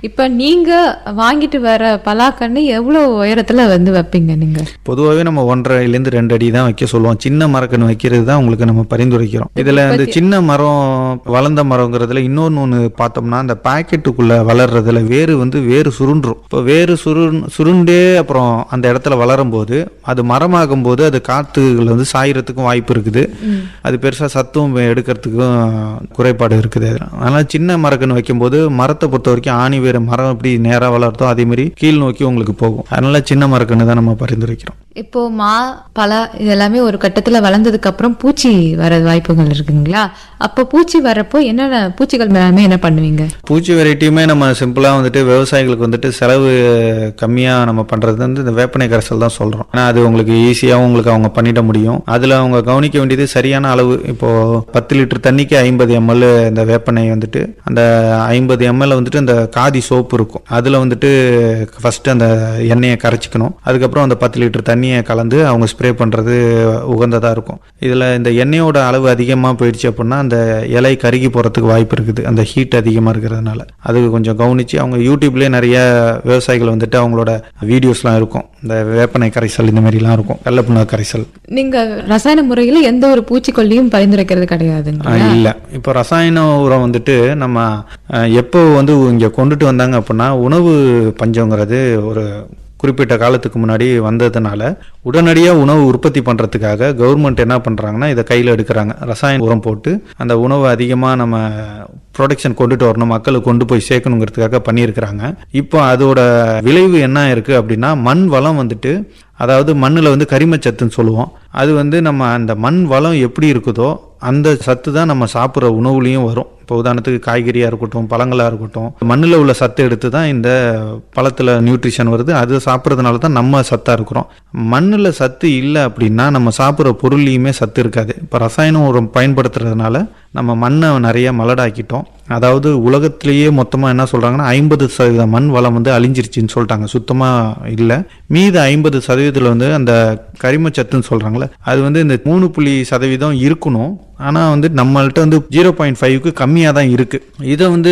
இப்ப நீங்க வாங்கிட்டு வர பலாக்கன்னு எவ்வளவு உயரத்துல வந்து வைப்பீங்க நீங்க பொதுவாகவே நம்ம ஒன்றரைலேருந்து ரெண்டு அடி தான் வைக்க சொல்லுவோம் சின்ன மரக்கன்று வைக்கிறது தான் உங்களுக்கு நம்ம பரிந்துரைக்கிறோம் இதில் இந்த சின்ன மரம் வளர்ந்த மரங்கிறதுல இன்னொன்று ஒன்று பார்த்தோம்னா அந்த பாக்கெட்டுக்குள்ளே வளர்றதுல வேறு வந்து வேறு சுருண்டுரும் இப்போ வேறு சுருண் சுருண்டே அப்புறம் அந்த இடத்துல வளரும் போது அது மரமாகும் போது அது காற்றுகள் வந்து சாயறதுக்கும் வாய்ப்பு இருக்குது அது பெருசாக சத்துவம் எடுக்கிறதுக்கும் குறைபாடு இருக்குது அதனால் சின்ன மரக்கன்று வைக்கும்போது மரத்தை பொறுத்த வரைக்கும் ஆணி வேறு மரம் எப்படி நேராக வளர்த்தோ அதே மாதிரி கீழ் நோக்கி உங்களுக்கு போகும் அதனால சின்ன மரக்கன்று தான் நம்ம பரிந்துரைக்கிறோம் இப்போ மா பலா இது எல்லாமே ஒரு கட்டத்துல வளர்ந்ததுக்கு அப்புறம் பூச்சி வர வாய்ப்புகள் இருக்குங்களா அப்போ பூச்சி வரப்போ என்னென்ன பூச்சிகள் மேலாமே என்ன பண்ணுவீங்க பூச்சி வெரைட்டியுமே நம்ம சிம்பிளாக வந்துட்டு விவசாயிகளுக்கு வந்துட்டு செலவு கம்மியாக நம்ம பண்ணுறது வந்து இந்த வேப்பனை கரைசல் தான் சொல்கிறோம் ஏன்னா அது உங்களுக்கு ஈஸியாகவும் உங்களுக்கு அவங்க பண்ணிட முடியும் அதில் அவங்க கவனிக்க வேண்டியது சரியான அளவு இப்போது பத்து லிட்டர் தண்ணிக்கு ஐம்பது எம்எல் இந்த வேப்பனை வந்துட்டு அந்த ஐம்பது எம்எல் வந்துட்டு அந்த காதி சோப்பு இருக்கும் அதில் வந்துட்டு ஃபஸ்ட்டு அந்த எண்ணெயை கரைச்சிக்கணும் அதுக்கப்புறம் அந்த பத்து லிட்டர் தண்ணியை கலந்து அவங்க ஸ்ப்ரே பண்ணுறது உகந்ததாக இருக்கும் இதில் இந்த எண்ணெயோட அளவு அதிகமாக போயிடுச்சு அப்படின்னா அந்த இலை கருகி போகிறதுக்கு வாய்ப்பு இருக்குது அந்த ஹீட் அதிகமாக இருக்கிறதுனால அது கொஞ்சம் கவனித்து அவங்க யூடியூப்லேயே நிறைய விவசாயிகள் வந்துட்டு அவங்களோட வீடியோஸ்லாம் இருக்கும் இந்த வேப்பனை கரைசல் இந்த மாதிரிலாம் இருக்கும் கடலப்புண்ணா கரைசல் நீங்க ரசாயன முறையில எந்த ஒரு பூச்சிக்கொல்லியும் பரிந்துரைக்கிறது கிடையாதுங்க இல்லை இப்போ ரசாயன உரம் வந்துட்டு நம்ம அஹ், எப்போ வந்து இங்கே கொண்டுட்டு வந்தாங்க அப்படின்னா உணவு பஞ்சங்கிறது ஒரு குறிப்பிட்ட காலத்துக்கு முன்னாடி வந்ததுனால உடனடியாக உணவு உற்பத்தி பண்ணுறதுக்காக கவர்மெண்ட் என்ன பண்ணுறாங்கன்னா இதை கையில் எடுக்கிறாங்க ரசாயன உரம் போட்டு அந்த உணவை அதிகமாக நம்ம ப்ரொடக்ஷன் கொண்டுட்டு வரணும் மக்களுக்கு கொண்டு போய் சேர்க்கணுங்கிறதுக்காக பண்ணியிருக்கிறாங்க இப்போ அதோட விளைவு என்ன இருக்குது அப்படின்னா மண் வளம் வந்துட்டு அதாவது மண்ணில் வந்து கரிமச்சத்துன்னு சொல்லுவோம் அது வந்து நம்ம அந்த மண் வளம் எப்படி இருக்குதோ அந்த சத்து தான் நம்ம சாப்பிட்ற உணவுலையும் வரும் இப்போ உதாரணத்துக்கு காய்கறியாக இருக்கட்டும் பழங்களாக இருக்கட்டும் மண்ணில் உள்ள சத்து எடுத்து தான் இந்த பழத்தில் நியூட்ரிஷன் வருது அது சாப்பிட்றதுனால தான் நம்ம சத்தாக இருக்கிறோம் மண்ணில் சத்து இல்லை அப்படின்னா நம்ம சாப்பிட்ற பொருள்லையுமே சத்து இருக்காது இப்போ ரசாயன உரம் பயன்படுத்துறதுனால நம்ம மண்ணை நிறைய மலடாக்கிட்டோம் அதாவது உலகத்திலேயே மொத்தமாக என்ன சொல்கிறாங்கன்னா ஐம்பது சதவீத மண் வளம் வந்து அழிஞ்சிருச்சுன்னு சொல்லிட்டாங்க சுத்தமாக இல்லை மீது ஐம்பது சதவீதத்தில் வந்து அந்த கரிமச்சத்துன்னு சொல்கிறாங்களே அது வந்து இந்த மூணு புள்ளி சதவீதம் இருக்கணும் ஆனால் வந்து நம்மள்ட்ட வந்து ஜீரோ பாயிண்ட் ஃபைவ்க்கு கம்மியாக தான் இருக்குது இதை வந்து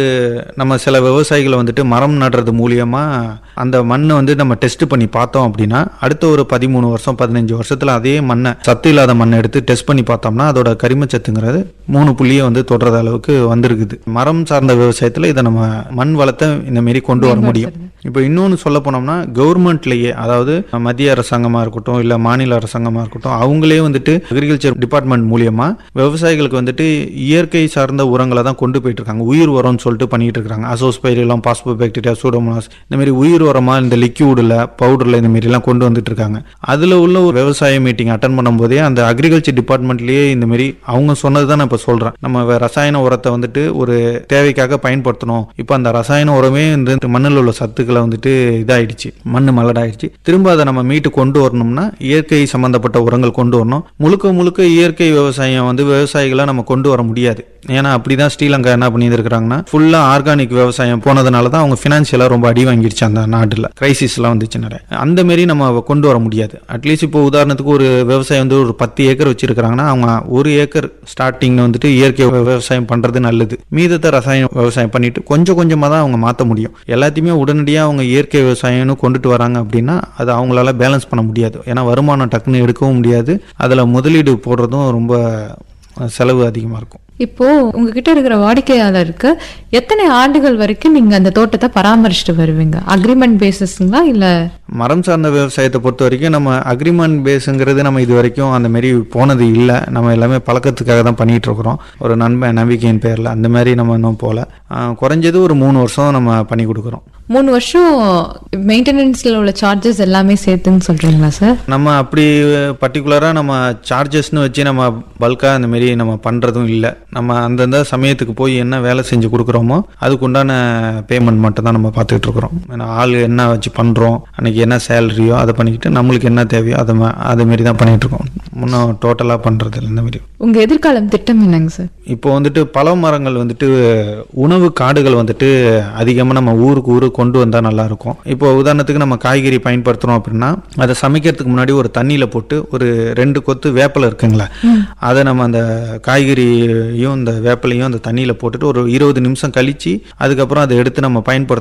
நம்ம சில விவசாயிகளை வந்துட்டு மரம் நடுறது மூலியமாக அந்த மண்ணை வந்து நம்ம டெஸ்ட் பண்ணி பார்த்தோம் அப்படின்னா அடுத்த ஒரு பதிமூணு வருஷம் பதினஞ்சு வருஷத்தில் அதே மண்ணை சத்து இல்லாத மண்ணை எடுத்து டெஸ்ட் பண்ணி பார்த்தோம்னா அதோட கரிமச்சத்துங்கிறது மூணு புள்ளியை வந்து தொடுறது அளவுக்கு வந்திருக்குது மரம் சார்ந்த விவசாயத்தில் இதை நம்ம மண் வளத்தை இந்த மாரி கொண்டு வர முடியும் இப்போ இன்னொன்று சொல்ல போனோம்னா கவர்மெண்ட்லேயே அதாவது மத்திய அரசாங்கமாக இருக்கட்டும் இல்லை மாநில அரசாங்கமாக இருக்கட்டும் அவங்களே வந்துட்டு அக்ரிகல்ச்சர் டிபார்ட்மெண்ட் மூலியமாக விவசாயிகளுக்கு வந்துட்டு இயற்கை சார்ந்த உரங்களை தான் கொண்டு போயிட்டு இருக்காங்க உயிர் உரம்னு சொல்லிட்டு பண்ணிட்டு இருக்காங்க அசோஸ்பைரிலாம் பாஸ்போ பாக்டீரியா சூடோமோனாஸ் இந்த மாதிரி உயிர் உரமாக இந்த லிக்யூடில் பவுடரில் இந்த மாதிரிலாம் கொண்டு வந்துட்டு இருக்காங்க அதில் உள்ள ஒரு விவசாய மீட்டிங் அட்டன் பண்ணும்போதே அந்த அக்ரிகல்ச்சர் டிபார்ட்மெண்ட்லேயே இந்த மாதிரி அவங்க சொன்னது தான் நான் இப்போ சொல்கிறேன் நம்ம வே- ரசாயன உரத்தை வந்துட்டு ஒரு தேவைக்காக பயன்படுத்தணும் இப்போ அந்த ரசாயன உரமே இந்த மண்ணில் உள்ள சத்துக்களை வந்துட்டு இதாயிடுச்சு மண் மலடாயிடுச்சு திரும்ப அதை நம்ம மீட்டு கொண்டு வரணும்னா இயற்கை சம்பந்தப்பட்ட உரங்கள் கொண்டு வரணும் முழுக்க முழுக்க இயற்கை விவசாயம் வந்து விவசாயிகளை நம்ம கொண்டு வர முடியாது ஏன்னா அப்படிதான் ஸ்ரீலங்கா என்ன பண்ணியிருக்கிறாங்கன்னா ஃபுல்லா ஆர்கானிக் விவசாயம் போனதுனால தான் அவங்க ஃபினான்ஷியலாக ரொம்ப அடி வாங்கிடுச்சு அந்த நாட்டில் கிரைசிஸ்லாம் வந்துச்சு நிறைய அந்த மாரி நம்ம கொண்டு வர முடியாது அட்லீஸ்ட் இப்போ உதாரணத்துக்கு ஒரு விவசாயம் வந்து ஒரு பத்து ஏக்கர் வச்சிருக்கிறாங்கன்னா அவங்க ஒரு ஏக்கர் ஸ்டார்டிங் வந்துட்டு இயற்கை விவசாயம் பண்றது நல்லது மீதத்தை ரசாயன விவசாயம் பண்ணிட்டு கொஞ்சம் கொஞ்சமாக தான் அவங்க மாற்ற முடியும் எல்லாத்தையுமே உடனடியாக அவங்க இயற்கை விவசாயம்னு கொண்டுட்டு வராங்க அப்படின்னா அது அவங்களால பேலன்ஸ் பண்ண முடியாது ஏன்னா வருமானம் டக்குன்னு எடுக்கவும் முடியாது அதில் முதலீடு போடுறதும் ரொம்ப செலவு அதிகமாக இருக்கும் இப்போ உங்ககிட்ட இருக்கிற வாடிக்கையாளருக்கு எத்தனை ஆண்டுகள் வரைக்கும் நீங்க அந்த தோட்டத்தை பராமரிச்சுட்டு வருவீங்க அக்ரிமெண்ட் பேசிஸ்ங்களா இல்ல மரம் சார்ந்த விவசாயத்தை பொறுத்த வரைக்கும் நம்ம அக்ரிமெண்ட் பேஸுங்கிறது நம்ம இது வரைக்கும் அந்த மாதிரி போனது இல்லை நம்ம எல்லாமே பழக்கத்துக்காக தான் பண்ணிட்டு இருக்கிறோம் ஒரு நண்ப நம்பிக்கையின் பேரில் அந்த மாதிரி நம்ம இன்னும் போகல ஆஹ் குறைஞ்சது ஒரு மூணு வருஷம் நம்ம பண்ணி கொடுக்குறோம் மூணு வருஷம் மெயின்டெனன்ஸ்ல உள்ள சார்ஜஸ் எல்லாமே சேர்த்துன்னு சொல்றீங்களா சார் நம்ம அப்படி பர்டிகுலராக நம்ம சார்ஜஸ்னு வச்சு நம்ம பல்காக அந்த மாதிரி நம்ம பண்ணுறதும் இல்லை நம்ம அந்தந்த சமயத்துக்கு போய் என்ன வேலை செஞ்சு கொடுக்குறோமோ அதுக்குண்டான பேமெண்ட் மட்டும் தான் நம்ம பார்த்துக்கிட்டு இருக்கிறோம் ஏன்னா ஆள் என்ன வச்சு பண்ணுறோம் அன்னைக்கு என்ன சேலரியோ அதை பண்ணிக்கிட்டு நம்மளுக்கு என்ன தேவையோ அதை மா- அது மாரி தான் பண்ணிகிட்டு இருக்கோம் இன்னும் டோட்டலாக பண்ணுறது இல்லை இந்த மாதிரி உங்க எதிர்காலம் திட்டம் என்னங்க சார் இப்போ வந்துட்டு பல மரங்கள் வந்துட்டு உணவு காடுகள் வந்துட்டு அதிகமாக நம்ம ஊருக்கு ஊருக்கு கொண்டு வந்தால் நல்லா இருக்கும் இப்போ உதாரணத்துக்கு நம்ம காய்கறி பயன்படுத்துகிறோம் அப்படின்னா அதை சமைக்கிறதுக்கு முன்னாடி ஒரு தண்ணியில் போட்டு ஒரு ரெண்டு கொத்து வேப்பிலை இருக்குங்களா அதை நம்ம அந்த காய்கறியும் இந்த வேப்பிலையும் அந்த தண்ணியில் போட்டுட்டு ஒரு இருபது நிமிஷம் கழிச்சு அதுக்கப்புறம் அதை எடுத்து நம்ம பயன்படுத்தணும்